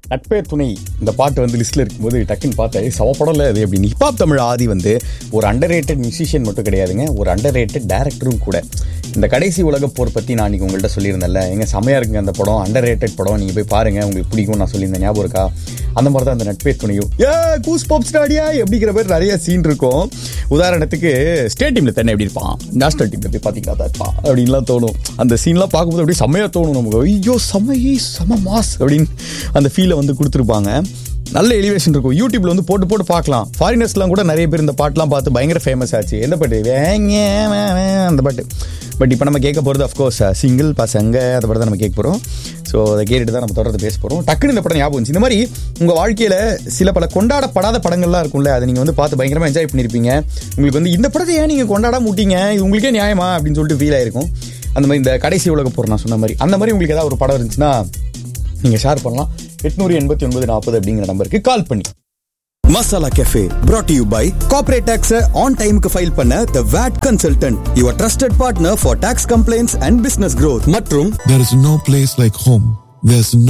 நட்பே துணை இந்த பாட்டு வந்து லிஸ்ட்ல இருக்கும்போது டக்குன்னு பார்த்தேன் சம படம் இல்லை அது அப்படின்னு ஹிப்ஹாப் தமிழ் ஆதி வந்து ஒரு அண்டர் ரேட்டட் மியூசிஷியன் மட்டும் கிடையாதுங்க ஒரு அண்டர் ரேட்டட் டேரக்டரும் கூட இந்த கடைசி உலக போர் பற்றி நான் அன்றைக்கி உங்கள்கிட்ட சொல்லியிருந்தேன்ல எங்க செமையாக இருக்குங்க அந்த படம் அண்டர் ரேட்டட் படம் நீங்கள் போய் பாருங்க உங்களுக்கு பிடிக்கும் நான் சொல்லியிருந்தேன் ஞாபகம் இருக்கா அந்த மாதிரி தான் அந்த நட்பே துணையும் ஏ கூஸ் பாப் ஸ்டாடியா எப்படிங்கிற மாதிரி நிறைய சீன் இருக்கும் உதாரணத்துக்கு ஸ்டேட் டீமில் தண்ணி எப்படி இருப்பான் நேஷனல் டீமில் போய் பார்த்தீங்கன்னா தான் இருப்பான் அப்படின்லாம் தோணும் அந்த சீன்லாம் பார்க்கும்போது அப்படியே செம்மையாக தோணும் நமக்கு ஐயோ செம்மையே செம மாஸ் அப்படின்னு அந்த ஃபீலை வந்து கொடுத்துருப்பாங்க நல்ல எலிவேஷன் இருக்கும் யூடியூப்ல வந்து போட்டு போட்டு பார்க்கலாம் ஃபாரினர்ஸ்லாம் கூட நிறைய பேர் இந்த பாட்டெலாம் பார்த்து பயங்கர ஃபேமஸ் ஆச்சு எந்த பாட்டு வேங்க வே, வே, அந்த பாட்டு பட் இப்போ நம்ம கேட்க போகிறது அஃப்கோர்ஸ் சிங்கிள் பசங்க அதை பாட்டு தான் நம்ம கேட்க போகிறோம் ஸோ அதை கேட்டுட்டு தான் நம்ம தொடர்ந்து பேச போகிறோம் டக்குன்னு இந்த படம் ஞாபகம் வந்துச்சு. இந்த மாதிரி உங்கள் வாழ்க்கையில் சில பல கொண்டாடப்படாத படங்கள்லாம் இருக்கும்ல அதை நீங்கள் வந்து பார்த்து பயங்கரமாக என்ஜாய் பண்ணியிருப்பீங்க உங்களுக்கு வந்து இந்த படத்தை ஏன் நீங்கள் கொண்டாட முட்டீங்க இது உங்களுக்கே நியாயமா அப்படின்னு சொல்லிட்டு ஃபீல் ஆயிருக்கும் அந்த மாதிரி இந்த கடைசி உலக போகிற நான் சொன்ன மாதிரி அந்த மாதிரி உங்களுக்கு ஏதாவது ஒரு படம் இருந்துச்சுன்னா நீங்கள் ஷேர் பண்ணலாம் எட்நூறு எண்பத்தி ஒன்பது நாற்பது அப்படிங்கிற நம்பருக்கு கால் பண்ணி masala cafe brought to you by corporate tax on டைமுக்கு ஃபைல் பண்ண the VAT consultant your trusted partner for tax complaints and business growth மற்றும் There is no place like home. There's no